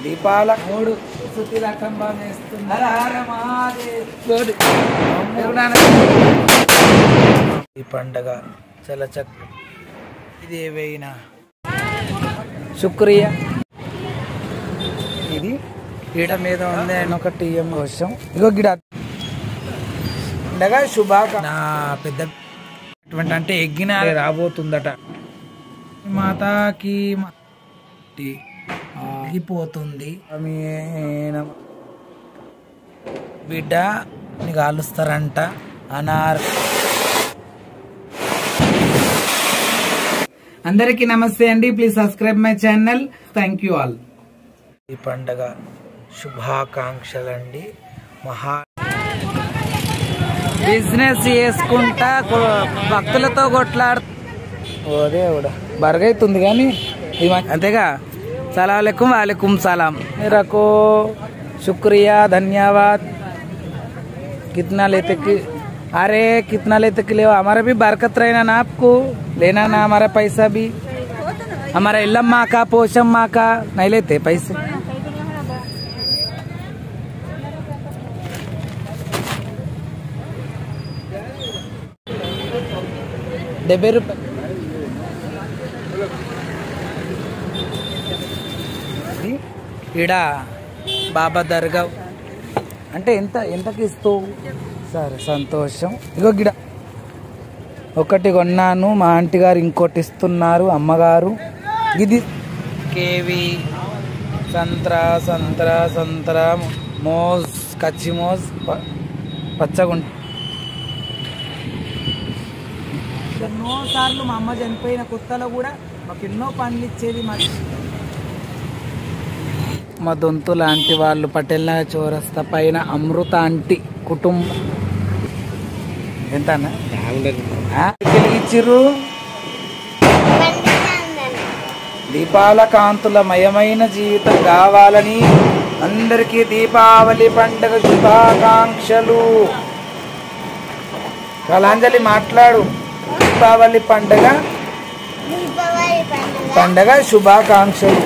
దీపాల మూడు శృతి రకంగా వేస్తుంది హర హర మహాదేవ్ గోడి. గురునానక్. ఈ పండగ చాలా చక్క ఇది ఏవైనా శుక్రియ ఇది ఈడ మీద ఉంది ఆయన ఒక టీఎం కోసం ఇగో గిడ పండగ శుభాక నా పెద్ద అటువంటి అంటే ఎగ్గిన రాబోతుందట మాతాకి మా- టి- ఆగిపోతుంది ఆమె బిడ్డ నీకు కాలుస్తారంట అనార్ అందరికీ నమస్తే అండి please subscribe my channel thank you all ఈ పండగ శుభాకాంక్షలండి మహా బిజినెస్ చేసుకుంటా కొ- భక్తులతో కొట్లాడు ఓ దేవుడా బరగైతుంది కానీ ఇది మంచి- అంతేగా సలాం వాలేకుం సలాం मेरा शुक्रिया धन्यवाद कितना लेते कि अरे कितना लेते कि ले हमारा भी बरकत रहना ना आपको लेना ना हमारा पैसा भी हमारा इल्लम माँ का पोषम माँ का नहीं लेते पैसे డెబ్బై రూపాయలు ఈడ బాబా దర్గా అంటే ఎంత ఎంతకి ఇస్తావు సరే సంతోషం ఇగో గిడ ఒకటి కొన్నాను మా ఆంటీ గారు ఇంకోటి ఇస్తున్నారు అమ్మగారు ఇది కేవి సంత్రా సంత్రా సంత్రా మోజ్ కచ్చి మోజ్ ప- పచ్చగుంట ఎన్నో సార్లు మా అమ్మ చనిపోయిన కొత్తలో కూడా మాకు ఎన్నో పనులు ఇచ్చేది మరి మా దొంతు లాంటి వాళ్ళు పటేల్ నగర్ చౌరస్తా పైన అమృత ఆంటీ కుటుంబం ఎంత అన్న వెలిగించిర్రు దీపాల కాంతుల మయమైన జీవితం కావాలని అందరికీ దీపావళి పండుగ శుభాకాంక్షలు కళాంజలి మాట్లాడు దీపావళి పండుగ దీపావళి పండుగ పండుగ శుభాకాంక్షలు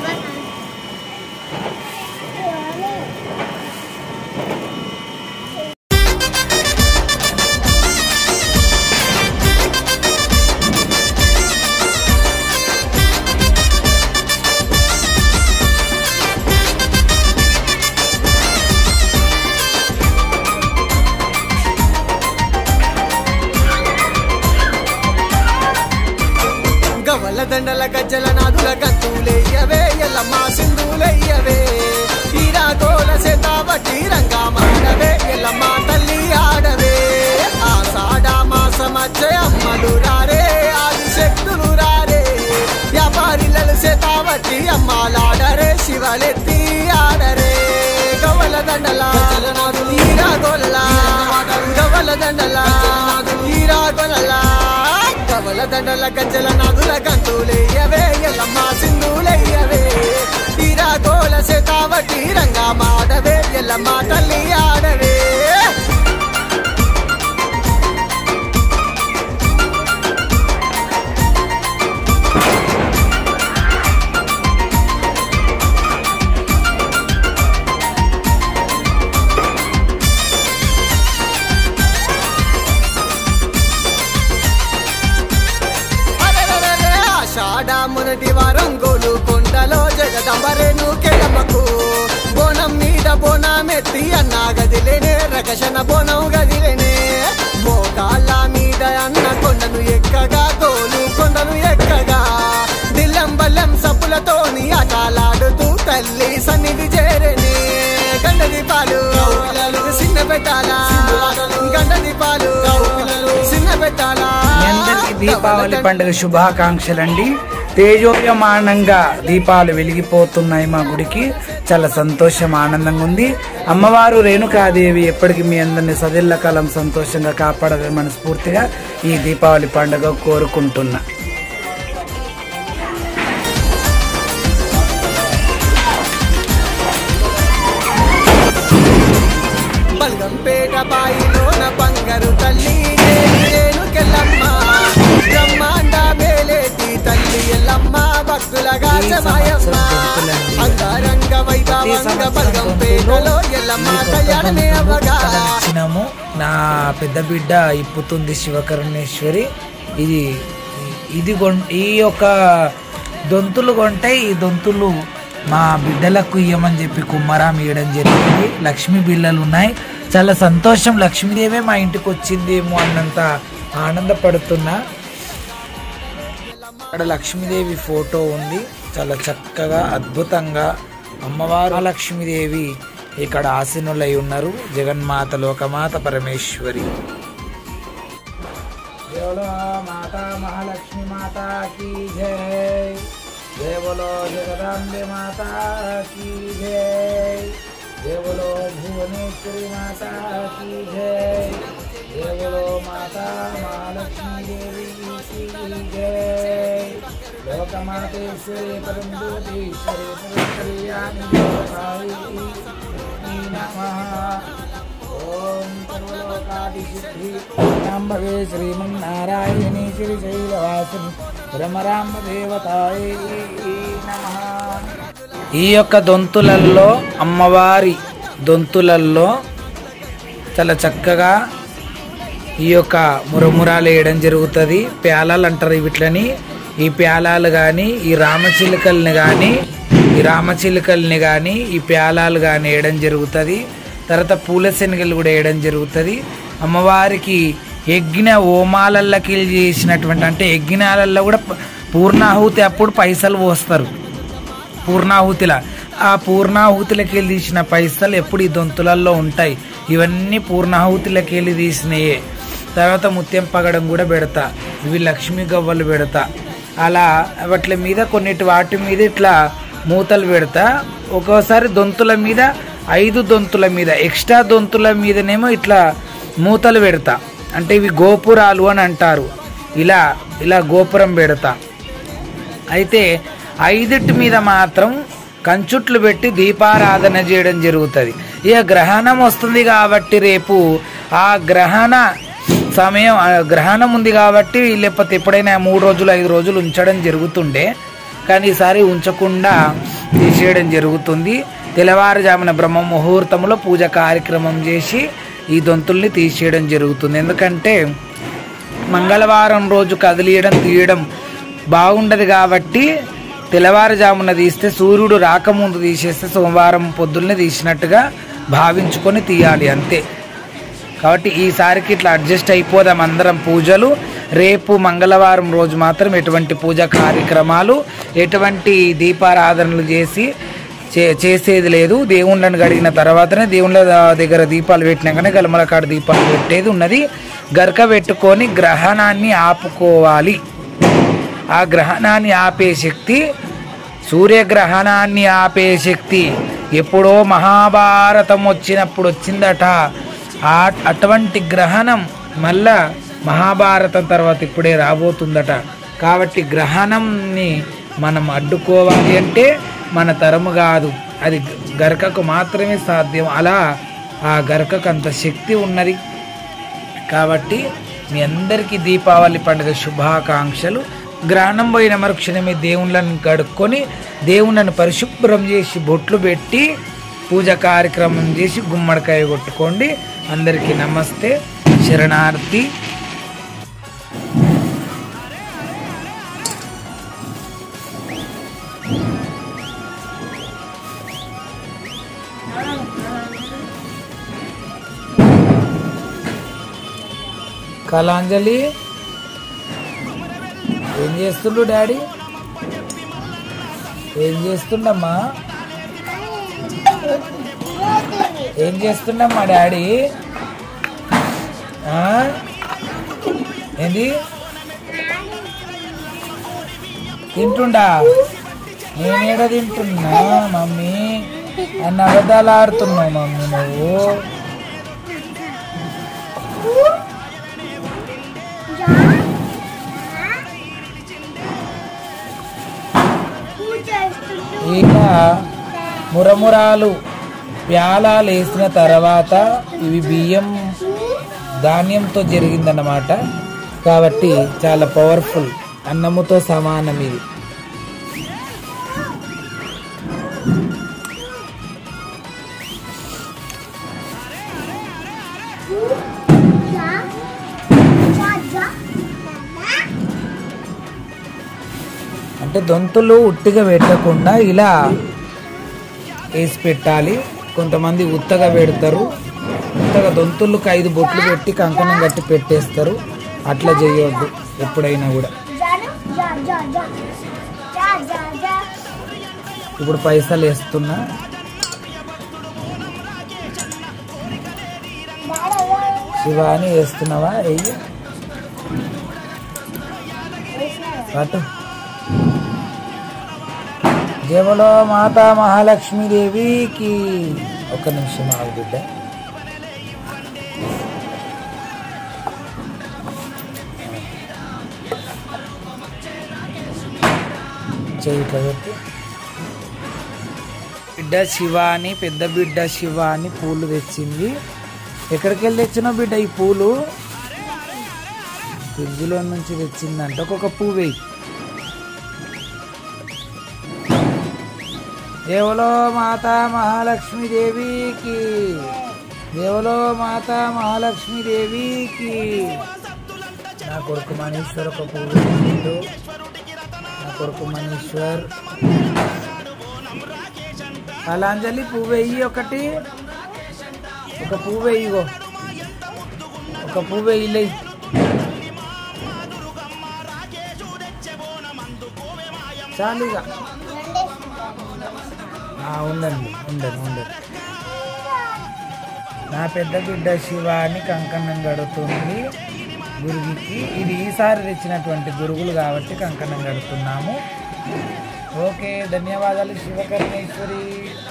గవల దండల గజ్జల నాదుల గంతులెయ్యవే ఎల్లమ్మ సింధులెయ్యవే తీరా గోల సేతావటి రంగా మాడవే ఎల్లమ్మ తల్లి ఆడవే ఆషాఢ మాసమచ్చే అమ్మలు రారే ఆది శక్తులు రారే వ్యాపారిలలు సేతావటి అమ్మాలాడరే శివలెత్తి ఆడరే గవల దండల తీరా గోలల గవల దండల తీరా గోలల కవల దండల గజ్జల నదుల గంతులేయవే ఎల్లమ్మ సింధులేయవే తీరా గోల సేతావటి రంగా మాడవే ఎల్లమ్మ తల్లి ఆడవే అరెరెరెరె, ఆషాఢ మొదటి వారం గోలు కొండలో జగదంబరేను కెలమకు బోనం మీద బోనమెత్తి అన్నా గదిలేనే రకషణ బోనం గదిలేనే మోకాళ్ళ మీద అన్న కొండను ఎక్కగా గోలు కొండను ఎక్కగా దిల్లం బల్లం సప్పులతోని ఆటలాడుతూ తల్లి సన్నిధి చేరనే గండ దీపాలు చిన్న పెట్టాలా గండ దీపాలు చిన్న పెట్టాలా మీ అందరికీ దీపావళి పండుగ శుభాకాంక్షలండి తేజోయమానంగా దీపాలు వెలిగిపోతున్నాయి మా గుడికి చాలా సంతోషం ఆనందంగా ఉంది అమ్మవారు రేణుకాదేవి ఎప్పటికీ మీ అందరిని సదిల్ల కాలం సంతోషంగా కాపాడవే మనస్ఫూర్తిగా ఈ దీపావళి పండుగ కోరుకుంటున్నా బల్గంపేట బాయిలోన బంగారు తల్లి నేను కెల్లమ్మ బ్రహ్మాండ మేలేటి తల్లి ఎల్లమ్మ భక్తులగా ఈ సమాయమ్మ సంవత్సరం భక్తులండి. అంగారంగ వైభవంగా బల్గంపేటలో ఎల్లమ్మ కళ్యాణమే అవ్వగా వచ్చినాము నా పెద్ద బిడ్డ ఇప్పుతుంది శివకరుణేశ్వరి ఇది ఇది కొన్- ఈ యొక్క దొంతులు కొంటే ఈ దొంతులు మా బిడ్డలకు ఇయ్యమని చెప్పి కుమ్మరాం ఇవ్వడం జరిగింది లక్ష్మీ బిళ్ళలు ఉన్నాయి చాలా సంతోషం లక్ష్మీదేవే మా ఇంటికి వచ్చిందేమో అన్నంత ఆనందపడుతున్నా ఇక్కడ లక్ష్మీదేవి ఫోటో ఉంది చాలా చక్కగా అద్భుతంగా అమ్మవారు లక్ష్మీదేవి ఇక్కడ ఆసీనులై ఉన్నారు జగన్మాత లోకమాత పరమేశ్వరి మాతా మహాలక్ష్మి మాతా కీ జై జయ బోలో జగదాంబే మాతా కీ జై జయ బోలో భువనేశ్వరి మాతా కీ జై జయ బోలో మాతా మహాలక్ష్మి దేవి కీ జై లోకమాతేశ్వరి పరం జ్యోతీశ్వరి పరమేశ్వర్యాని లోకాయి నమః ఓం సర్వలోకాదిసిద్ధి రాంబవే శ్రీమన్నారాయణి శ్రీశైలవాసిని రమరాంబ దేవతాయ నమః ఈ యొక్క దొంతులల్లో అమ్మవారి దొంతులల్లో చాలా చక్కగా ఈ యొక్క మురమురాలు వేయడం జరుగుతుంది ప్యాలాలు అంటారు వీటిని ఈ ప్యాలాలు కానీ ఈ రామచిలుకల్ని కానీ ఈ రామచిలుకల్ని కానీ ఈ ప్యాలాలు కానీ వేయడం జరుగుతుంది తర్వాత పూల శనగలు కూడా వేయడం జరుగుతుంది అమ్మవారికి యజ్ఞ హోమాలల్లకి చేసినటువంటి అంటే యజ్ఞాలల్లో కూడా ప- పూర్ణాహుతి అప్పుడు పైసలు పోస్తారు పూర్ణాహుతిల ఆ పూర్ణాహుతిలకి వెళ్ళి తీసిన పైసలు ఎప్పుడు ఈ దొంతులల్లో ఉంటాయి ఇవన్నీ పూర్ణాహుతిలకి వెళ్ళి తీసినయే తర్వాత ముత్యం పగడం కూడా పెడతా ఇవి లక్ష్మీ గవ్వలు పెడతా అలా వాటి మీద కొన్నిటి వాటి మీద ఇట్లా మూతలు పెడతా ఒక్కోసారి దొంతుల మీద ఐదు దొంతుల మీద ఎక్స్ట్రా దొంతుల మీదనేమో ఇట్లా మూతలు పెడతా అంటే ఇవి గోపురాలు అని అంటారు ఇలా ఇలా గోపురం పెడతా అయితే ఐదింటి మీద మాత్రం కంచుట్లు పెట్టి దీపారాధన చేయడం జరుగుతుంది ఇక గ్రహణం వస్తుంది కాబట్టి రేపు ఆ గ్రహణ సమయం ఆ గ్రహణం ఉంది కాబట్టి లేకపోతే ఎప్పుడైనా మూడు రోజులు ఐదు రోజులు ఉంచడం జరుగుతుండే కానీ ఈసారి ఉంచకుండా తీసేయడం జరుగుతుంది తెల్లవారుజామున బ్రహ్మ ముహూర్తంలో పూజ కార్యక్రమం చేసి ఈ దొంతుల్ని తీసేయడం జరుగుతుంది ఎందుకంటే మంగళవారం రోజు కదిలియడం తీయడం బాగుండదు కాబట్టి తెల్లవారుజామున తీస్తే సూర్యుడు రాకముందు తీసేస్తే సోమవారం పొద్దున్నే తీసినట్టుగా భావించుకొని తీయాలి అంతే కాబట్టి ఈసారికి ఇట్లా అడ్జస్ట్ అయిపోదాం అందరం పూజలు రేపు మంగళవారం రోజు మాత్రం ఎటువంటి పూజ కార్యక్రమాలు ఎటువంటి దీపారాధనలు చేసి చే చేసేది లేదు దేవుళ్ళని గడిగిన తర్వాతనే దేవుళ్ళ దగ్గర దీపాలు పెట్టినాకనే గలమల కాడ దీపాలు పెట్టేది ఉన్నది గరక పెట్టుకొని గ్రహణాన్ని ఆపుకోవాలి ఆ గ్రహణాన్ని ఆపే శక్తి సూర్యగ్రహణాన్ని ఆపే శక్తి ఎప్పుడో మహాభారతం వచ్చినప్పుడు వచ్చిందట ఆ అటువంటి గ్రహణం మళ్ళా మహాభారతం తర్వాత ఇప్పుడే రాబోతుందట కాబట్టి గ్రహణంని మనం అడ్డుకోవాలి అంటే మన తరము కాదు అది గరకకు మాత్రమే సాధ్యం అలా ఆ గరకకు అంత శక్తి ఉన్నది కాబట్టి మీ అందరికీ దీపావళి పండుగ శుభాకాంక్షలు గ్రహణం పోయిన మరుక్షణమే దేవుళ్ళని కడుక్కొని దేవుళ్ళని పరిశుభ్రం చేసి బొట్లు పెట్టి పూజ కార్యక్రమం చేసి గుమ్మడికాయ కొట్టుకోండి అందరికీ నమస్తే శరణార్థి కళాంజలి ఏం చేస్తుండు డాడీ ఏం చేస్తుండమ్మా ఏం చేస్తుండమ్మా డాడీ ఆ? ఏంది తింటుండా నేనేడ తింటున్నా మమ్మీ అన్న అబద్ధాలు ఆడుతున్నావు మమ్మీ నువ్వు పూజ చేస్తుంటూ ఇక మురమురాలు ప్యాలాలు వేసిన తర్వాత ఇవి బియ్యం ధాన్యంతో జరిగిందన్నమాట కాబట్టి చాలా పవర్ఫుల్ అన్నముతో సమానం ఇది అంటే దొంతులు ఉట్టిగా పెట్టకుండా ఇలా వేసి పెట్టాలి కొంతమంది ఉత్తగా పెడతారు ఉత్తగా దొంతులకు ఐదు బొట్లు పెట్టి కంకణం కట్టి పెట్టేస్తారు అట్లా చేయొద్దు ఎప్పుడైనా కూడా జాను జా జా జా జా జా జా ఇప్పుడు పైసలు వేస్తున్నా శివాని వేస్తున్నావా వెయ్యి అటు జయములో మాతా మహాలక్ష్మీదేవికి ఒక నిమిషం ఆగు బిడ్డ చెయ్యి ఇట్లా పెట్టి బిడ్డ శివ అని పెద్ద బిడ్డ శివ అని పూలు తెచ్చింది ఎక్కడికి వెళ్ళి తెచ్చినావు బిడ్డ ఈ పూలు ఫ్రిడ్జ్లో నుంచి తెచ్చిందంట ఒక్కొక్క పువ్వు వేయి దేవులో మాతా మహాలక్ష్మీదేవికి దేవులో మాతా మహాలక్ష్మీదేవికి నా కొడుకు మనీశ్వర్ ఒక పువ్వు తెచ్చిండు నా కొడుకు మనీశ్వర్ కళాంజలి పువ్వు వెయ్యి ఒకటి ఒక పువ్వు వెయ్యిగో ఒక పువ్వు వెయ్యిలే చాలుగా ఆ, ఉండండి ఉండండి ఉండండి నా పెద్ద బిడ్డ శివ అని కంకణం కడుతుంది గురుగుకి ఇది ఈసారి తెచ్చినటువంటి గురుగులు కాబట్టి కంకణం కడుతున్నాము ఓకే ధన్యవాదాలు శివకర్ణేశ్వరి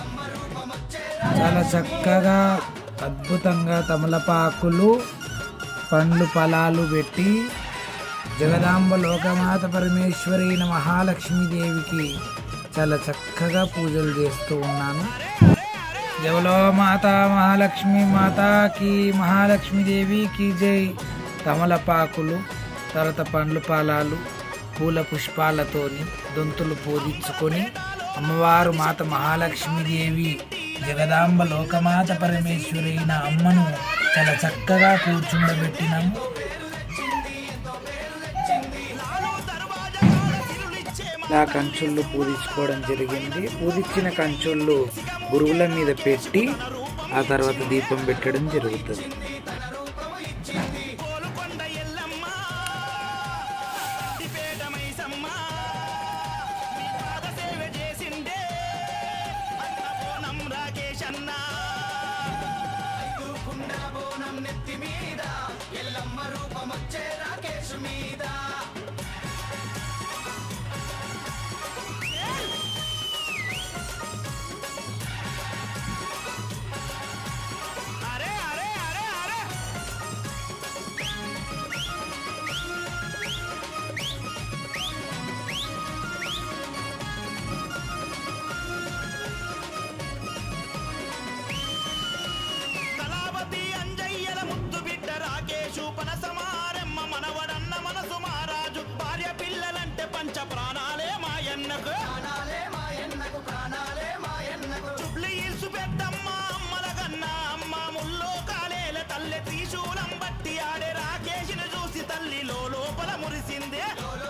చాలా చక్కగా అద్భుతంగా తమలపాకులు పండ్లు ఫలాలు పెట్టి జగదాంబ లోకమాత పరమేశ్వరి అయిన మహాలక్ష్మీదేవికి చాలా చక్కగా పూజలు చేస్తూ ఉన్నాను జవలో మాత మహాలక్ష్మి మాతాకి మహాలక్ష్మీదేవికి జై తమలపాకులు తర్వాత పండ్లు పాలాలు పూల పుష్పాలతోని దొంతులు పూజించుకొని అమ్మవారు మాత మహాలక్ష్మీదేవి జగదాంబ లోకమాత పరమేశ్వరి అయిన అమ్మను చాలా చక్కగా కూర్చుండబెట్టినాము ఆ కంచుళ్ళు పూజించుకోవడం జరిగింది పూజించిన కంచుళ్ళు గురువుల మీద పెట్టి ఆ తర్వాత దీపం పెట్టడం జరుగుతుంది కళావతి అంజయ్యల ముద్దు బిడ్డ రాకేశు పనసమారెమ్మ మనవడన్న మనసు మారాజు భార్య పిల్లలంటే పంచ ప్రాణాలే మాయన్నకు చుబ్లి ఇల్సు పెద్దమ్మ అమ్మల కన్నా అమ్మ ముల్లో కాలేల తల్లె త్రిశూలం బట్టి ఆడే రాకేశుని చూసి తల్లి లోపల మురిసిందే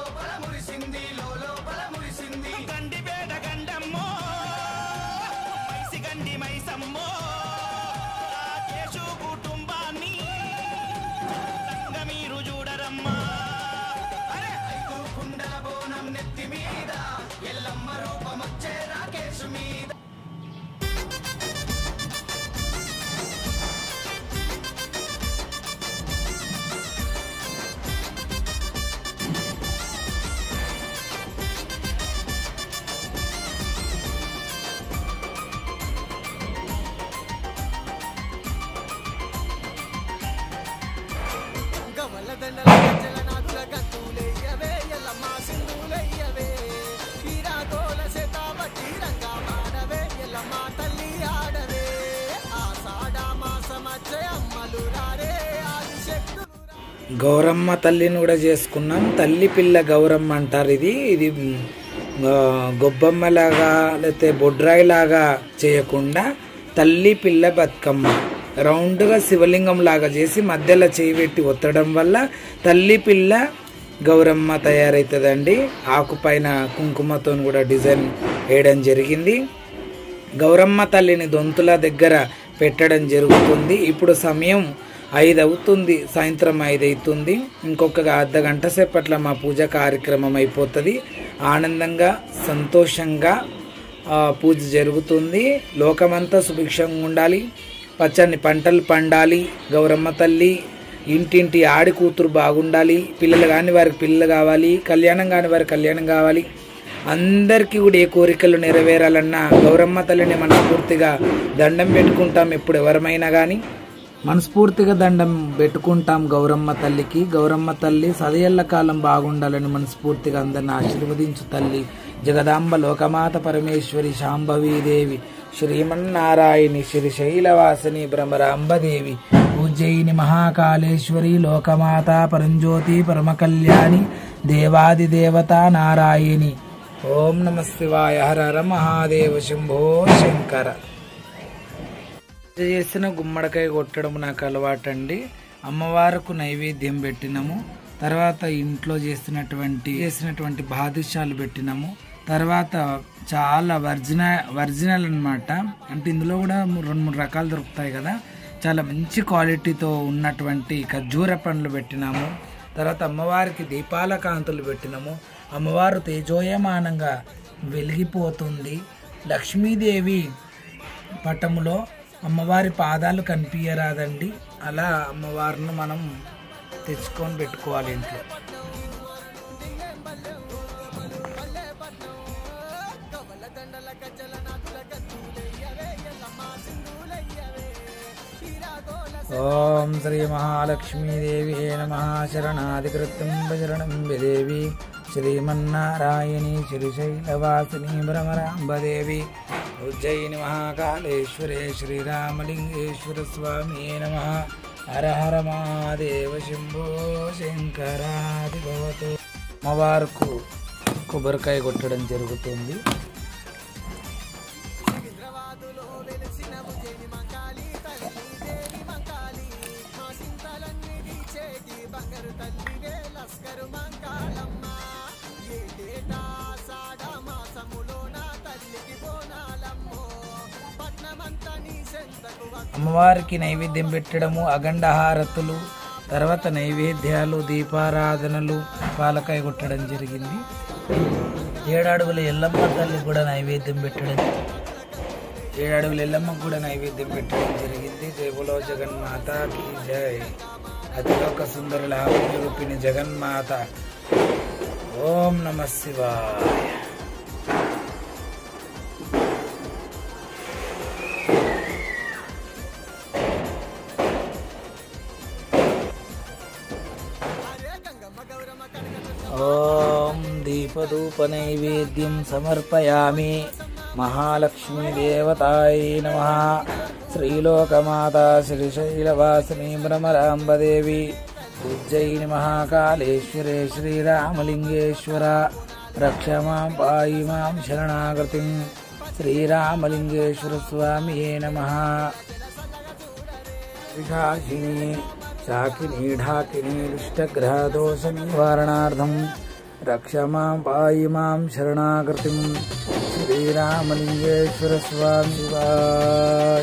గండిపేట గండమ్మో మైసి గండి మైసమ్మో రాకేశు కుటుంబాన్ని రంగ మీరు చూడరమ్మా అరే కుండల బోనం నెత్తి మీద ఎల్లమ్మ రూపమొచ్చే రాకేశు మీద గవల దండల గజ్జల నాగుల గంతులెయ్యవే ఎల్లమ్మ సింధులెయ్యవే వీరాగోల శతావతి రంగా మాడవే ఎల్లమ్మ తల్లి ఆడవే ఆషాఢ మాసమచ్చే అమ్మలు రారే ఆదిశక్తులు రా గౌరమ్మ తల్లిని కూడా చేసుకున్నాం తల్లి పిల్ల గౌరమ్మ అంటారు ఇది ఇది ఆ, గొబ్బమ్మలాగా లేకపోతే బొడ్రాయిలాగా చేయకుండా తల్లి పిల్ల బతుకమ్మ రౌండ్గా శివలింగం లాగా చేసి మధ్యలో చేయి పెట్టి ఒత్తడం వల్ల తల్లి పిల్ల గౌరమ్మ తయారవుతుందండి ఆకు పైన కుంకుమతో కూడా డిజైన్ వేయడం జరిగింది గౌరమ్మ తల్లిని దొంతుల దగ్గర పెట్టడం జరుగుతుంది ఇప్పుడు సమయం ఐదు అవుతుంది సాయంత్రం ఐదు అవుతుంది ఇంకొక అర్ధ గంట సేపట్ల మా పూజ కార్యక్రమం అయిపోతుంది ఆనందంగా సంతోషంగా ఆ, పూజ జరుగుతుంది లోకమంతా సుభిక్షంగా ఉండాలి పచ్చని పంటలు పండాలి గౌరమ్మ తల్లి ఇంటింటి ఆడి కూతురు బాగుండాలి పిల్లలు కాని వారికి పిల్లలు కావాలి కళ్యాణం కాని వారికి కళ్యాణం కావాలి అందరికీ కూడా ఏ కోరికలు నెరవేరాలన్నా గౌరమ్మ తల్లిని మనస్ఫూర్తిగా దండం పెట్టుకుంటాం ఎప్పుడు ఎవరమైనా కానీ మనస్ఫూర్తిగా దండం పెట్టుకుంటాం గౌరమ్మ తల్లికి గౌరమ్మ తల్లి సదయల్ల కాలం బాగుండాలని మనస్ఫూర్తిగా అందరిని ఆశీర్వదించు తల్లి జగదాంబ లోకమాత పరమేశ్వరి శాంభవీదేవి శ్రీమన్నారాయణి శ్రీశైలవాసిని భ్రమరాంబదేవి ఉజ్జయిని మహాకాళేశ్వరి లోకమాత పరంజ్యోతి పరమకళ్యాణి దేవాది దేవత నారాయణి ఓం నమ శివాయ హర హర మహాదేవ శంభో శంకర పూజ చేసిన గుమ్మడికాయ కొట్టడం నాకు అలవాటండి అమ్మవారికి నైవేద్యం పెట్టినాము తర్వాత ఇంట్లో చేసినటువంటి చేసినటువంటి బాదుషాలు పెట్టినాము తర్వాత చాలా వర్జిన వర్జినల్ అన్నమాట అంటే ఇందులో కూడా ము- రెండు మూడు రకాలు దొరుకుతాయి కదా చాలా మంచి క్వాలిటీతో ఉన్నటువంటి ఖర్జూర పండ్లు పెట్టినాము తర్వాత అమ్మవారికి దీపాల కాంతులు పెట్టినాము అమ్మవారు తేజోయమానంగా వెలిగిపోతుంది లక్ష్మీదేవి పటములో అమ్మవారి పాదాలు కనిపించరాదండి అలా అమ్మవారిని మనం తెచ్చుకొని పెట్టుకోవాలి ఇంట్లో ఓం శ్రీ మహాలక్ష్మీదేవి నమ శరణాధికృత్యం శరణం దేవి శ్రీమన్నారాయణి శ్రీశైలవాసిని భ్రమరాంబదేవి ఉజ్జయిని మహాకాళేశ్వరే శ్రీరామలింగేశ్వర స్వామి నమ హర హర మహాదేవ శంభో శంకరాది భవతు అమ్మవారుకు కొబ్బరికాయ కొట్టడం జరుగుతుంది అమ్మవారికి నైవేద్యం పెట్టడము అఖండ హారతులు తర్వాత నైవేద్యాలు దీపారాధనలు పాలకాయ కొట్టడం జరిగింది ఏడడుగుల ఎల్లమ్మ తల్లి కూడా నైవేద్యం పెట్టడం ఏడడుగుల ఎల్లమ్మకు కూడా నైవేద్యం పెట్టడం జరిగింది జయబులో జగన్మాతకి జై అతిలోక సుందరుల రూపిణి జగన్మాత ఓం నమ శివాయ ఓం దీపధూప నైవేద్యం సమర్పయామి మహాలక్ష్మీ దేవతాయ నమ శ్రీలోకమాత శ్రీశైలవాసిని భ్రమరాంబదేవి ఉజ్జయిని మహాకాళేశ్వరే శ్రీరామలింగేశ్వర రక్ష మాం పాయి మాం శరణాగతిం శ్రీరామలింగేశ్వర స్వామి నమ విఘాషిణి శాకిని ఢాకిని దుష్టగ్రహదోష నివారణార్థం రక్ష మాం పాయి మాం శరణాకృతిం శ్రీరామలింగేశ్వర స్వామి శివాయ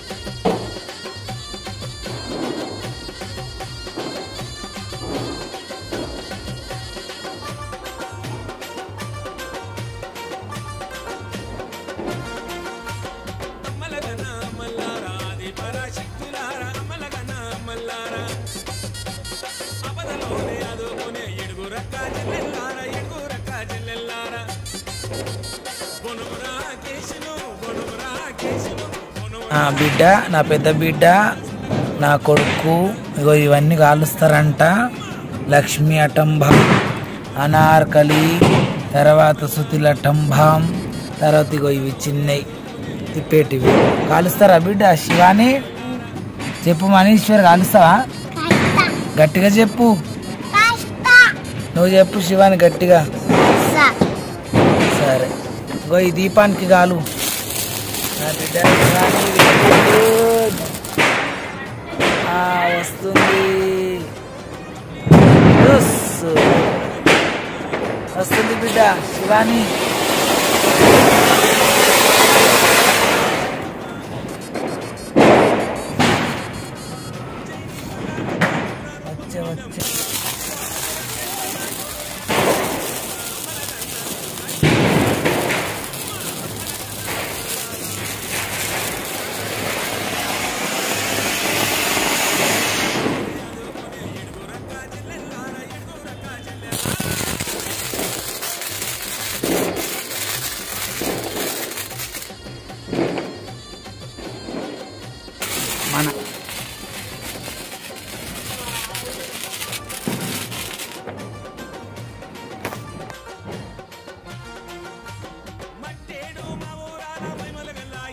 అమ్మలగన మల్లారా ఆది పరాశక్తులారా అమ్మలగన మల్లారా అపదలోనే అదుకునే ఎడుగు రక్క చెల్లెల్లారా ఎడుగు రక్క చెల్లెల్లారా గొనుగురా కేసును గొనుగురా కేసును గొనుగు నా బిడ్డ నా పెద్ద బిడ్డ నా కొడుకు ఇగో ఇవన్నీ కాలుస్తారంట లక్ష్మి అటంభం అనార్కలి తర్వాత సుతిల టంభం తర్వాత ఇగో ఇవి చిన్నవి తిప్పేటివి కాలుస్తారా బిడ్డ శివాని చెప్పు మనీశ్వర్ కాలుస్తావా గట్టిగా చెప్పు నువ్వు చెప్పు శివాని గట్టిగా సరే ఇగో ఈ దీపానికి కాలు నా బిడ్డ శివాని very good. ఆ, వస్తుంది ఉస్. వస్తుంది బిడ్డ శివాని వచ్చే వచ్చే మన మట్టేడు మా ఊరాల మైమల గల్లా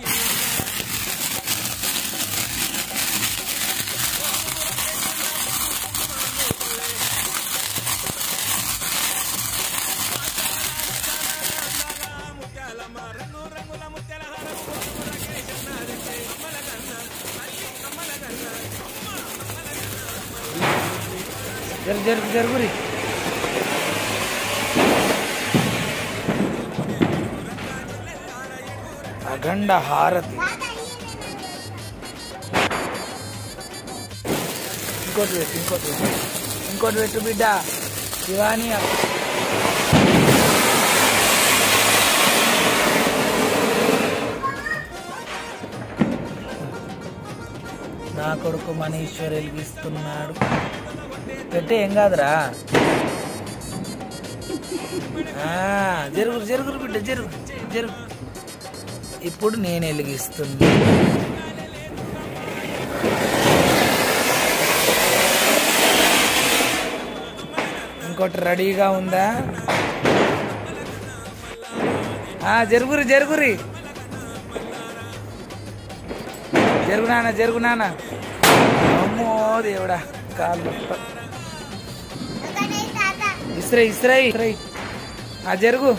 ముత్యాలమ్మ రంగు రంగుల ముత్యాల హారం రాకేశన్నారంటే అమ్మల కన్న తల్లి అమ్మల కన్న జరుగు జరుగు జరుగురి అఖండ హారతి ఇంకోటి పెట్టు ఇంకోటి పెట్టు ఇంకోటి పెట్టు బిడ్డ శివాని నా కొడుకు మనీశ్వర్ వెలిగిస్తున్నాడు పెట్టే ఏం కాదురా ఆ, జరుగురు జరుగురు బిడ్డ జరుగు జరుగు ఇప్పుడు నేను వెలిగిస్తున్నా ఇంకోటి రెడీగా ఉందా ఆ, జరుగురి జరుగురి జరుగు నాన్న జరుగు నాన్న అమ్మో దేవుడా కాళ్ళు ఒకటే తాత ఇస్రై ఇస్రై ఇస్రై ఆ జరుగు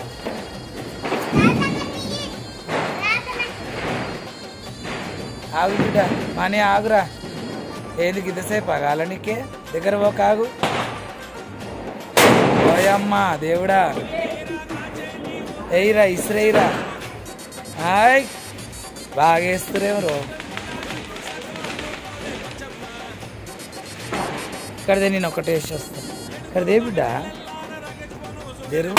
ఆగు బిడ్డ మనీ ఆగురా ఏది గిద్దసేపు ఆగాల నీకే దగ్గర పోక ఆగు ఓయమ్మా దేవుడా ఎయిరా ఇస్రేయిరా హాయ్ బాగా వేస్తురేమో ఇక్కడదే నేను ఒకటే వేసి వస్తా ఇక్కడదే బిడ్డ జరుగు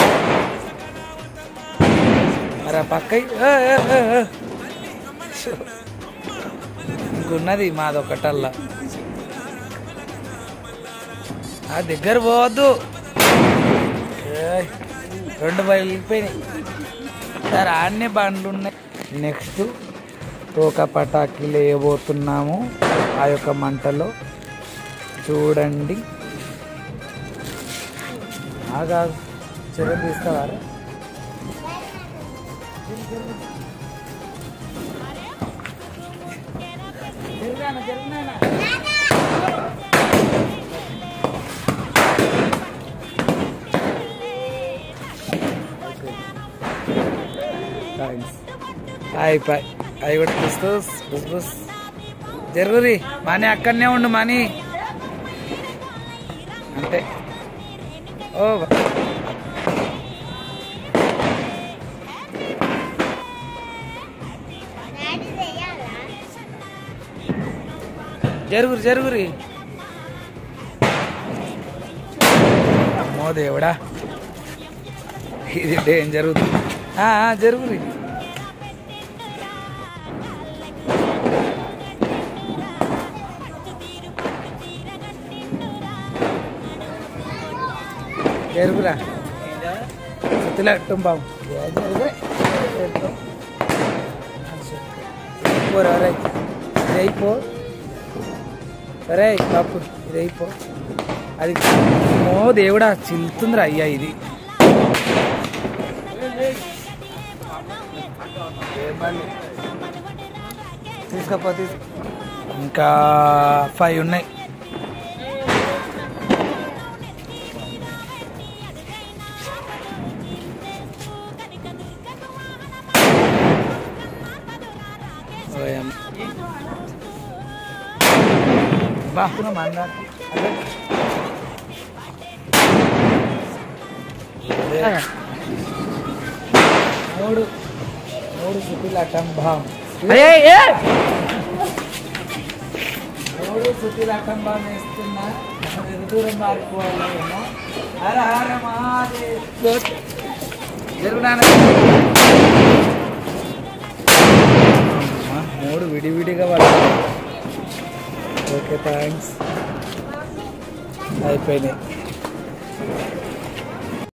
మరి ఆ పక్క ఇంకున్నది మాదొకటల్లా ఆ దగ్గర పోవద్దు ఏయ్, రెండు బయలు వెళ్ళిపోయినాయి సరే ఆడనే బండ్లు ఉన్నాయి నెక్స్ట్ తోక పటాకీలు వేయబోతున్నాము ఆ యొక్క మంటలో చూడండి ఆగా చెరువు తీస్తావారా జరుగునా జరుగునా థ్యాంక్స్ హాయ్ బాయ్ అవి కూడా బుస్ బుస్ బుస్ జరుగురి మనీ అక్కడనే ఉండు మనీ అంతే ఓ డాడీ చేయాలా జరుగురి జరుగురి అమ్మో దేవుడా ఇది ఏం జరుగుతుంది ఆ, ఆ, జరుగురి జరుగురా సుత్తిలో బాబు పోరా రై ఇది అయిపో సరే పాపు ఇది అయిపో అది ఓ దేవుడా చిల్లుతుందిరా అయ్యా ఇది తీసుకోపో తీసుకో ఇంకా ఫైవ్ ఉన్నాయి ఓయమ్మ. బాగున్నా మందా మూడు మూడు సుతుల అటంభం మూడు సుతుల అటంభం వేస్తున్నా ఎంత దూరం మారిపోవాలో ఏమో హర హర మహాదేవ్ జరుగునాను మూడు విడివిడిగా పడాలి ఓకే థ్యాంక్స్ అయిపోయినాయి